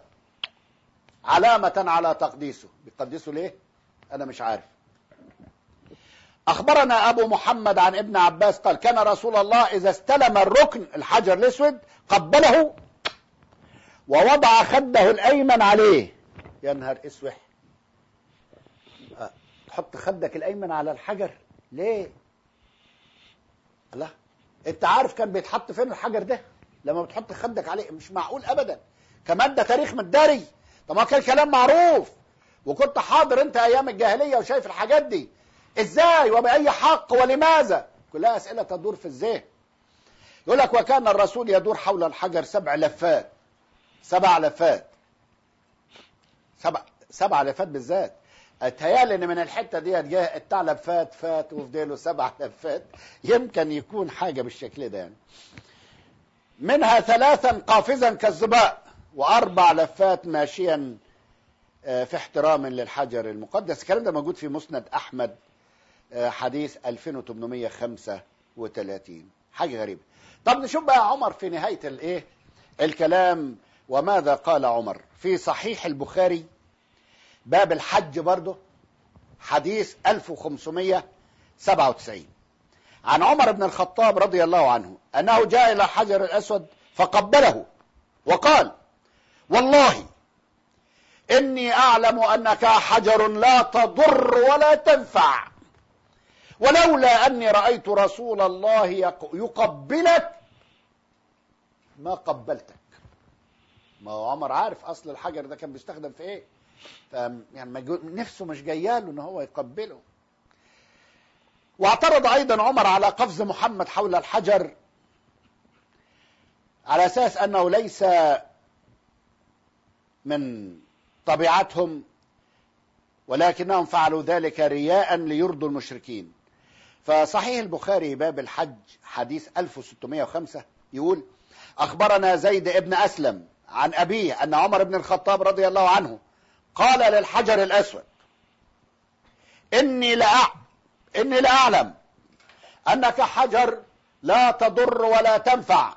علامة على تقديسه بيقدسه ليه أنا مش عارف أخبرنا أبو محمد عن ابن عباس قال كان رسول الله إذا استلم الركن الحجر الأسود قبله ووضع خده الأيمن عليه يا نهار اسوح أه، تحط خدك الأيمن على الحجر ليه لا انت عارف كان بيتحط فين الحجر ده لما بتحط خدك عليه مش معقول ابدا كمان ده تاريخ متداري طب ما كان كلام معروف وكنت حاضر انت ايام الجاهليه وشايف الحاجات دي ازاي وباي حق ولماذا كلها اسئله تدور في الذهن يقول لك وكان الرسول يدور حول الحجر سبع لفات سبع لفات سبع سبع لفات بالذات اتهيالي ان من الحته دي جه الثعلب فات فات وفي ديله سبع لفات يمكن يكون حاجه بالشكل ده يعني منها ثلاثا قافزا كالظباء واربع لفات ماشيا آه، في احترام للحجر المقدس الكلام ده موجود في مسند احمد آه، حديث 2835 حاجه غريبه طب نشوف بقى عمر في نهايه الايه الكلام وماذا قال عمر في صحيح البخاري باب الحج برضه حديث 1597 عن عمر بن الخطاب رضي الله عنه أنه جاء إلى الحجر الأسود فقبله وقال والله إني أعلم أنك حجر لا تضر ولا تنفع ولولا أني رأيت رسول الله يق- يقبلك ما قبلتك ما هو عمر عارف أصل الحجر ده كان بيستخدم في إيه ف يعني ما جو- نفسه مش جاياله ان هو يقبله واعترض ايضا عمر على قفز محمد حول الحجر على اساس انه ليس من طبيعتهم ولكنهم فعلوا ذلك رياء ليرضوا المشركين فصحيح البخاري باب الحج حديث 1605 يقول اخبرنا زيد ابن اسلم عن ابيه ان عمر بن الخطاب رضي الله عنه قال للحجر الأسود إني لأع... إني لأعلم أنك حجر لا تضر ولا تنفع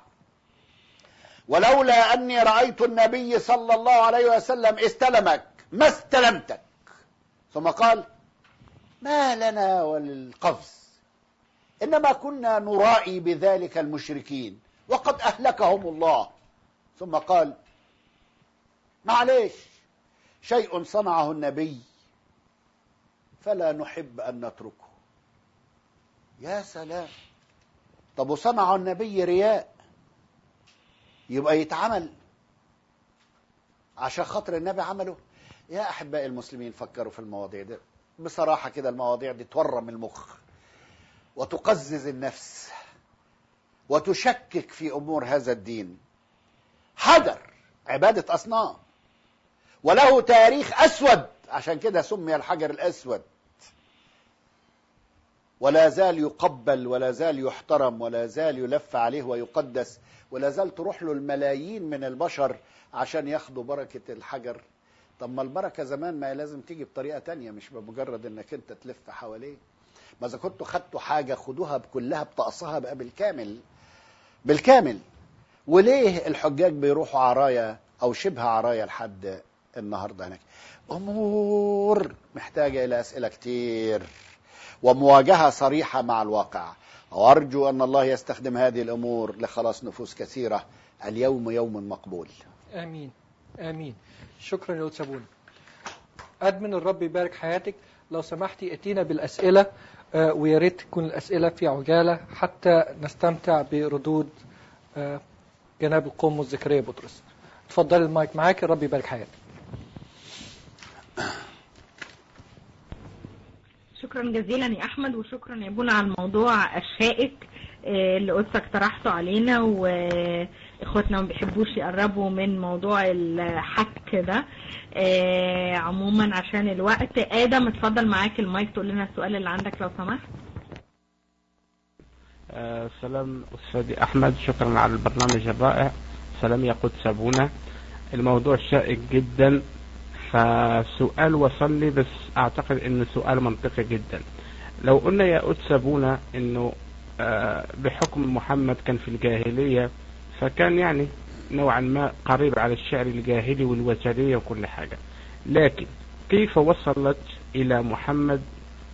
ولولا أني رأيت النبي صلى الله عليه وسلم استلمك ما استلمتك ثم قال ما لنا وللقفز إنما كنا نرائي بذلك المشركين وقد أهلكهم الله ثم قال معليش شيء صنعه النبي فلا نحب أن نتركه يا سلام طب وصنعه النبي رياء يبقى يتعمل عشان خاطر النبي عمله يا أحبائي المسلمين فكروا في المواضيع دي بصراحة كده المواضيع دي تورم المخ وتقزز النفس وتشكك في أمور هذا الدين حجر عبادة أصنام وله تاريخ أسود عشان كده سمي الحجر الأسود ولا زال يقبل ولا زال يحترم ولا زال يلف عليه ويقدس ولا زال تروح له الملايين من البشر عشان ياخدوا بركة الحجر طب ما البركة زمان ما لازم تيجي بطريقة تانية مش بمجرد انك انت تلف حواليه ما اذا كنتوا خدتوا حاجة خدوها كلها بطقسها بقى بالكامل بالكامل وليه الحجاج بيروحوا عرايا او شبه عرايا لحد النهارده هناك امور محتاجه الى اسئله كتير ومواجهه صريحه مع الواقع وارجو ان الله يستخدم هذه الامور لخلاص نفوس كثيره اليوم يوم مقبول امين امين شكرا يا سابون ادمن الرب يبارك حياتك لو سمحتي اتينا بالاسئله آه، ويا ريت تكون الاسئله في عجاله حتى نستمتع بردود آه، جناب القوم زكريا بطرس اتفضلي المايك معاك الرب يبارك حياتك شكرا جزيلا يا احمد وشكرا يا بونا على الموضوع الشائك آه، اللي قدسك طرحته علينا واخواتنا ما بيحبوش يقربوا من موضوع الحك ده آه، عموما عشان الوقت ادم اتفضل معاك المايك تقول لنا السؤال اللي عندك لو سمحت آه، سلام أستاذي أحمد شكرا على البرنامج الرائع سلام يا قدس أبونا الموضوع شائك جدا فسؤال وصل لي بس أعتقد إنه سؤال منطقي جدا لو قلنا يا قدس أبونا إنه آه، بحكم محمد كان في الجاهلية فكان يعني نوعا ما قريب على الشعر الجاهلي والوترية وكل حاجة لكن كيف وصلت إلى محمد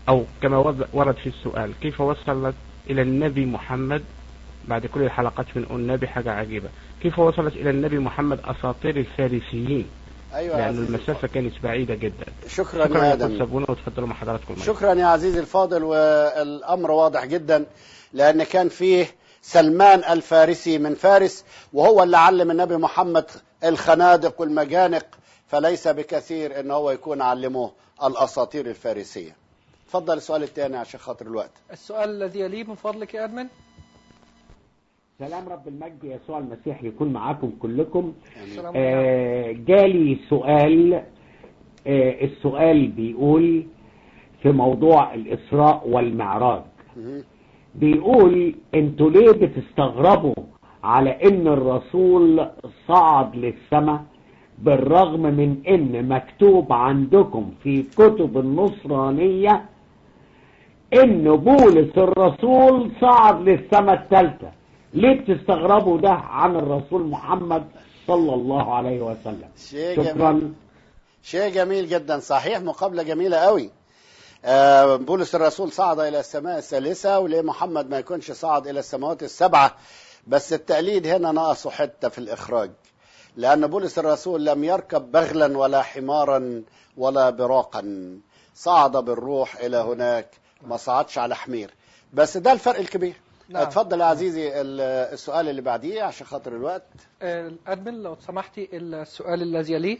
أو كما ورد- ورد في السؤال كيف وصلت إلى النبي محمد بعد كل الحلقات بنقول النبي حاجة عجيبة كيف وصلت إلى النبي محمد أساطير الفارسيين ايوه يا لأن عزيزي المسافة كانت بعيدة جدا شكرا شكرا يا يا ادم أستاذ سابونا وتفضلوا مع حضراتكم المايك. شكرا يا عزيزي الفاضل والامر واضح جدا لان كان فيه سلمان الفارسي من فارس وهو اللي علم النبي محمد الخنادق والمجانق فليس بكثير ان هو يكون علمه الاساطير الفارسيه اتفضل السؤال الثاني عشان خاطر الوقت السؤال الذي يليه من فضلك يا أدمن سلام رب المجد يسوع المسيح يكون معاكم كلكم السلام عليكم آه جالي سؤال آه السؤال بيقول في موضوع الإسراء والمعراج مهم. بيقول انتوا ليه بتستغربوا على ان الرسول صعد للسماء بالرغم من ان مكتوب عندكم في كتب النصرانية ان بولس الرسول صعد للسماء الثالثة ليه بتستغربوا ده عن الرسول محمد صلى الله عليه وسلم شيء جميل شكرا شيء جميل جدا صحيح مقابله جميله قوي آه، بولس الرسول صعد الى السماء الثالثه وليه محمد ما يكونش صعد الى السماوات السبعه بس التقليد هنا ناقصه حته في الاخراج لان بولس الرسول لم يركب بغلا ولا حمارا ولا براقا صعد بالروح الى هناك ما صعدش على حمير بس ده الفرق الكبير نعم. اتفضل يا عزيزي ال- السؤال اللي بعديه عشان خاطر الوقت آه، الأدمن لو سمحتي السؤال الذي يليه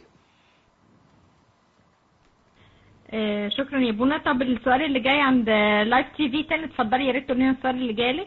آه، شكرا يا بونا طب السؤال اللي جاي عند آه، لايف تي في تاني اتفضلي يا ريت تقولي لنا السؤال اللي جالك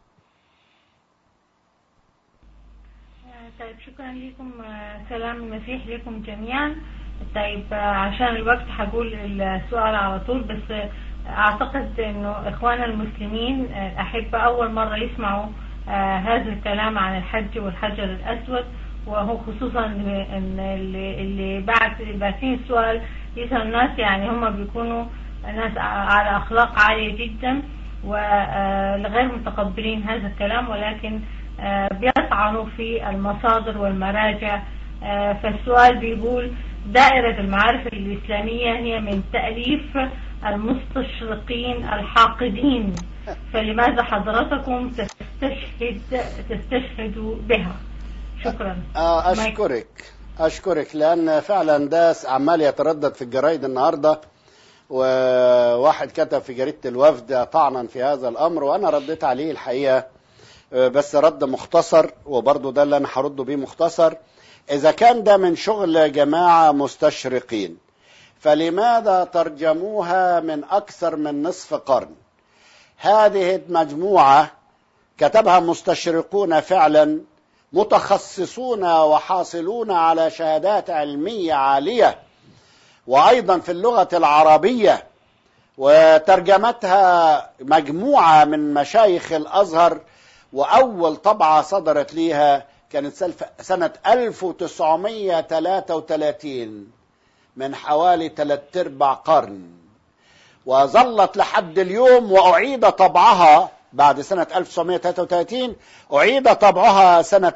طيب شكرا لكم آه، سلام المسيح لكم جميعا طيب آه، عشان الوقت هقول السؤال على طول بس آه، اعتقد انه اخواننا المسلمين آه، الاحبة اول مرة يسمعوا آه، هذا الكلام عن الحج والحجر الاسود وهو خصوصا ان اللي, اللي بعت باعتين السؤال يسأل الناس يعني هم بيكونوا ناس على اخلاق عالية جدا وغير متقبلين هذا الكلام ولكن آه، بيطعنوا في المصادر والمراجع آه، فالسؤال بيقول دائرة المعارف الإسلامية هي من تأليف المستشرقين الحاقدين فلماذا حضرتكم تستشهد تستشهدوا بها شكرا آه، أشكرك أشكرك لأن فعلا ده عمال يتردد في الجرايد النهاردة وواحد كتب في جريدة الوفد طعنا في هذا الأمر وأنا رديت عليه الحقيقة آه، بس رد مختصر وبرضه ده اللي أنا هرد بيه مختصر إذا كان ده من شغل جماعة مستشرقين فلماذا ترجموها من أكثر من نصف قرن هذه مجموعة كتبها مستشرقون فعلا متخصصون وحاصلون على شهادات علمية عالية وأيضا في اللغة العربية وترجمتها مجموعة من مشايخ الأزهر وأول طبعة صدرت ليها كانت سلف- سنة 1933 من حوالي ثلاث أرباع قرن وظلت لحد اليوم وأعيد طبعها بعد سنة 1933 أعيد طبعها سنة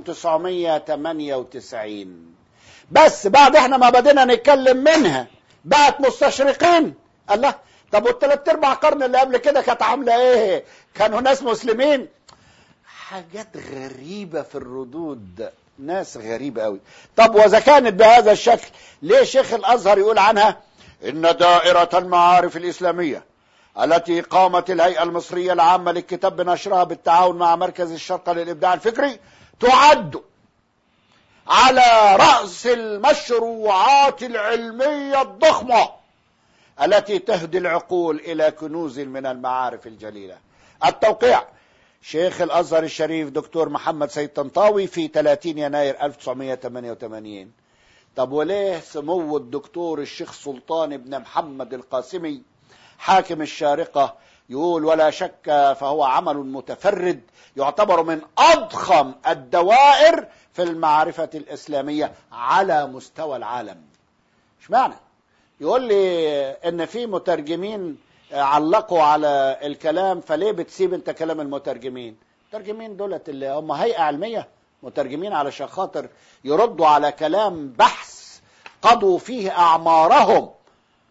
1998 بس بعد احنا ما بدينا نتكلم منها بقت مستشرقين الله طب والثلاث ارباع قرن اللي قبل كده كانت عامله ايه؟ كانوا ناس مسلمين حاجات غريبه في الردود ناس غريبه قوي طب واذا كانت بهذا الشكل ليه شيخ الازهر يقول عنها ان دائره المعارف الاسلاميه التي قامت الهيئه المصريه العامه للكتاب بنشرها بالتعاون مع مركز الشرق للابداع الفكري تعد على رأس المشروعات العلمية الضخمة التي تهدي العقول إلى كنوز من المعارف الجليلة التوقيع شيخ الأزهر الشريف دكتور محمد سيد طنطاوي في 30 يناير 1988 طب وليه سمو الدكتور الشيخ سلطان بن محمد القاسمي حاكم الشارقة يقول ولا شك فهو عمل متفرد يعتبر من أضخم الدوائر في المعرفة الإسلامية على مستوى العالم اشمعنى يقول لي ان في مترجمين علقوا على الكلام فليه بتسيب انت كلام المترجمين المترجمين دولت اللي هم هيئة علمية مترجمين علشان خاطر يردوا على كلام بحث قضوا فيه أعمارهم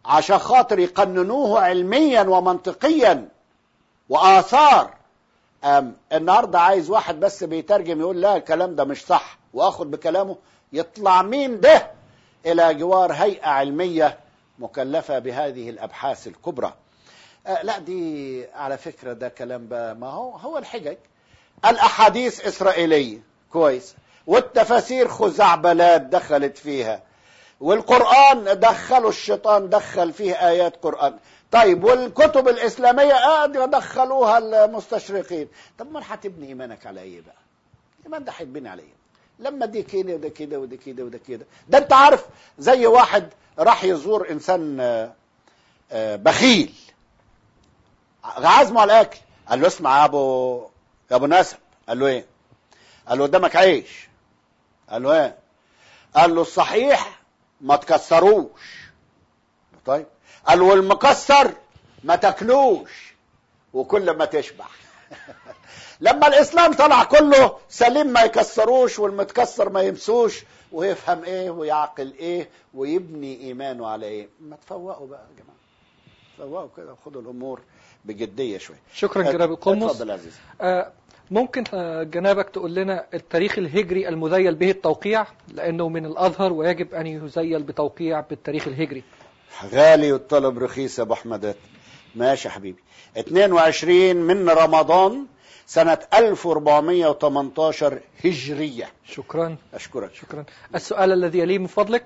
عشان خاطر يقننوه علميا ومنطقيا وآثار أم النهاردة عايز واحد بس بيترجم يقول لا الكلام ده مش صح وآخد بكلامه يطلع مين ده إلى جوار هيئة علمية مكلفة بهذه الأبحاث الكبرى آه لا دي على فكرة ده كلام بقى ما هو هو الحجج الأحاديث إسرائيلية كويس والتفاسير خزعبلات دخلت فيها والقرآن دخلوا الشيطان دخل فيه آيات قرآن طيب والكتب الإسلامية قاعد دخلوها المستشرقين طب ما هتبني إيمانك على إيه بقى الإيمان ده هيتبني على إيه لما دي كده وده كده وده كده وده كده ده أنت عارف زي واحد راح يزور إنسان آه، آه، بخيل عازمه على الأكل قال له اسمع يا أبو يا أبو نسب قال له إيه قال له قدامك عيش قال له إيه قال له الصحيح ما تكسروش طيب قال له المكسر ما تاكلوش وكل ما تشبع لما الاسلام طلع كله سليم ما يكسروش والمتكسر ما يمسوش ويفهم ايه ويعقل ايه ويبني ايمانه على ايه ما تفوقوا بقى يا جماعه تفوقوا كده وخدوا الامور بجديه شويه شكرا جناب القمص اتفضل يا عزيزي آه، ممكن آه، جنابك تقول لنا التاريخ الهجري المذيل به التوقيع لأنه من الأظهر ويجب أن يزيل بتوقيع بالتاريخ الهجري غالي والطلب رخيص يا ابو احمد ماشي يا حبيبي 22 من رمضان سنة 1418 هجرية شكرا أشكرك شكرا السؤال الذي يليه من فضلك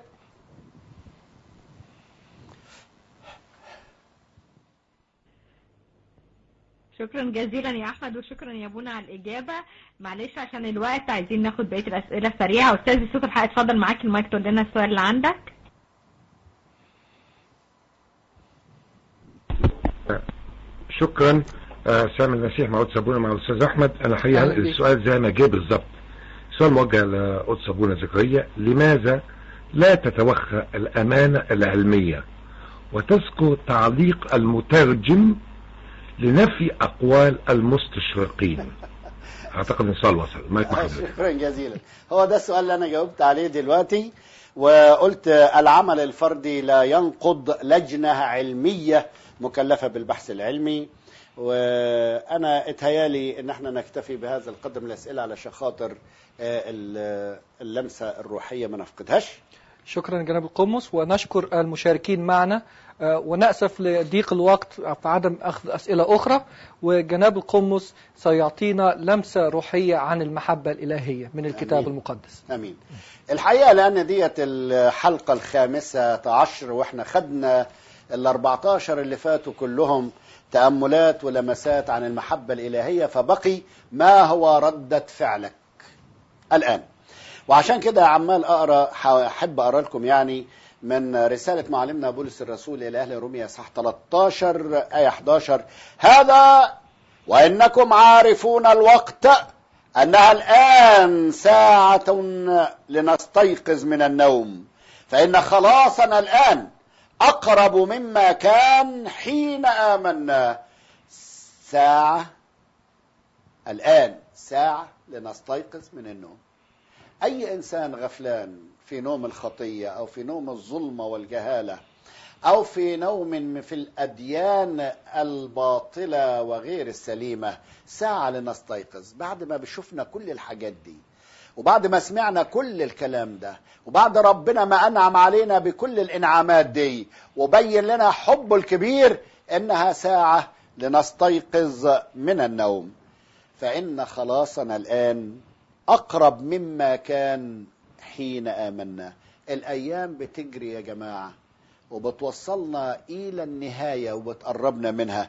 شكرا جزيلا يا احمد وشكرا يا بونا على الاجابه معلش عشان الوقت عايزين ناخد بقيه الاسئله سريعه استاذ يوسف الحق اتفضل معاك المايك تقول لنا السؤال اللي عندك شكرا آه، سامي المسيح مع قدس ابونا مع الاستاذ احمد انا حقيقه أهلا بيك. السؤال زي ما جه بالظبط سؤال موجه لقدس ابونا زكريا لماذا لا تتوخى الامانه العلميه وتذكر تعليق المترجم لنفي اقوال المستشرقين اعتقد ان السؤال وصل مايك مع حضرتك شكرا جزيلا هو ده السؤال اللي أنا جاوبت عليه دلوقتي وقلت العمل الفردي لا ينقض لجنة علمية مكلفة بالبحث العلمي وأنا اتهيالي إن احنا نكتفي بهذا القدر من الأسئلة علشان خاطر آه، ال- اللمسة الروحية ما نفقدهاش شكرا جناب القمص ونشكر المشاركين معنا آه، ونأسف لضيق الوقت في عدم أخذ أسئلة أخرى وجناب القمص سيعطينا لمسة روحية عن المحبة الإلهية من الكتاب آمين. المقدس امين الحقيقه لان ديت الحلقه الخامسه عشر واحنا خدنا ال 14 اللي فاتوا كلهم تاملات ولمسات عن المحبه الالهيه فبقي ما هو رده فعلك الان وعشان كده عمال اقرا احب اقرا لكم يعني من رسالة معلمنا بولس الرسول إلى أهل روميا صح 13 آية 11 هذا وإنكم عارفون الوقت أنها الآن ساعة لنستيقظ من النوم فإن خلاصنا الآن أقرب مما كان حين آمنا ساعة الآن ساعة لنستيقظ من النوم أي إنسان غفلان في نوم الخطية أو في نوم الظلمة والجهالة أو في نوم في الأديان الباطلة وغير السليمة ساعة لنستيقظ بعد ما بشوفنا كل الحاجات دي وبعد ما سمعنا كل الكلام ده وبعد ربنا ما أنعم علينا بكل الإنعامات دي وبين لنا حبه الكبير إنها ساعة لنستيقظ من النوم فإن خلاصنا الآن أقرب مما كان حين آمنا الأيام بتجري يا جماعة وبتوصلنا إلى النهاية وبتقربنا منها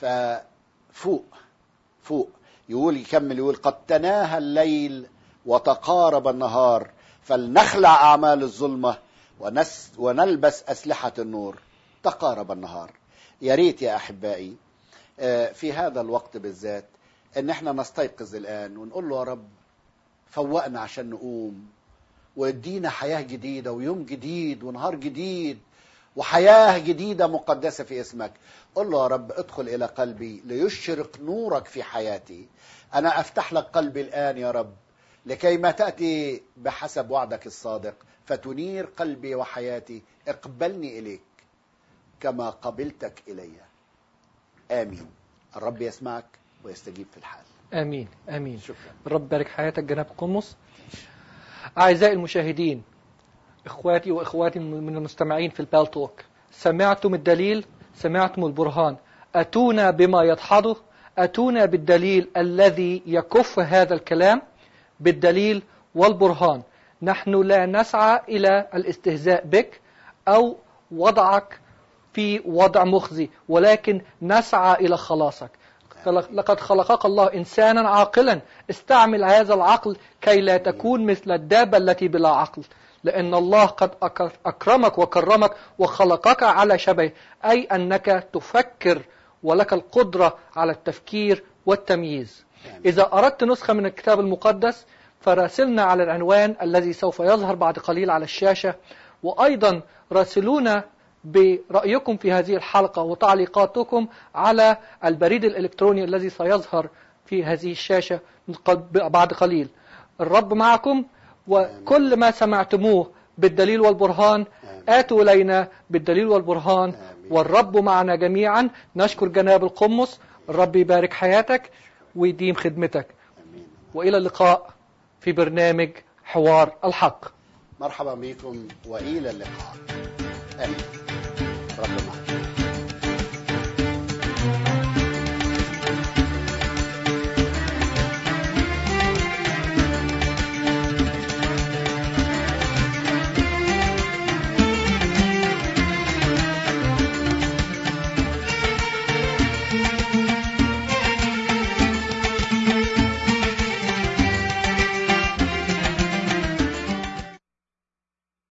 ففوق فوق يقول يكمل يقول قد تناهى الليل وتقارب النهار فلنخلع أعمال الظلمة ونس ونلبس أسلحة النور تقارب النهار يا ريت يا أحبائي آه، في هذا الوقت بالذات ان احنا نستيقظ الان ونقول له يا رب فوقنا عشان نقوم وادينا حياة جديدة ويوم جديد ونهار جديد وحياة جديدة مقدسة في اسمك قل له يا رب ادخل إلى قلبي ليشرق نورك في حياتي أنا أفتح لك قلبي الآن يا رب لكي ما تأتي بحسب وعدك الصادق فتنير قلبي وحياتي اقبلني إليك كما قبلتك إلي آمين الرب يسمعك ويستجيب في الحال آمين آمين شكرا رب بارك حياتك جناب قمص أعزائي المشاهدين إخواتي وإخواتي من المستمعين في البال توك سمعتم الدليل سمعتم البرهان أتونا بما يدحضه أتونا بالدليل الذي يكف هذا الكلام بالدليل والبرهان نحن لا نسعى إلى الاستهزاء بك أو وضعك في وضع مخزي ولكن نسعى إلى خلاصك خلق- لقد خلقك الله إنسانا عاقلا استعمل هذا العقل كي لا تكون مثل الدابة التي بلا عقل لأن الله قد أك- أكرمك وكرمك وخلقك على شبه أي أنك تفكر ولك القدرة على التفكير والتمييز إذا أردت نسخة من الكتاب المقدس فراسلنا على العنوان الذي سوف يظهر بعد قليل على الشاشة وأيضا راسلونا برأيكم في هذه الحلقة وتعليقاتكم على البريد الإلكتروني الذي سيظهر في هذه الشاشة من قل- بعد قليل الرب معكم وكل ما سمعتموه بالدليل والبرهان آتوا إلينا بالدليل والبرهان والرب معنا جميعا نشكر جناب القمص الرب يبارك حياتك ويديم خدمتك آمين وإلى اللقاء في برنامج حوار الحق مرحبا بكم وإلى اللقاء آمين رب معك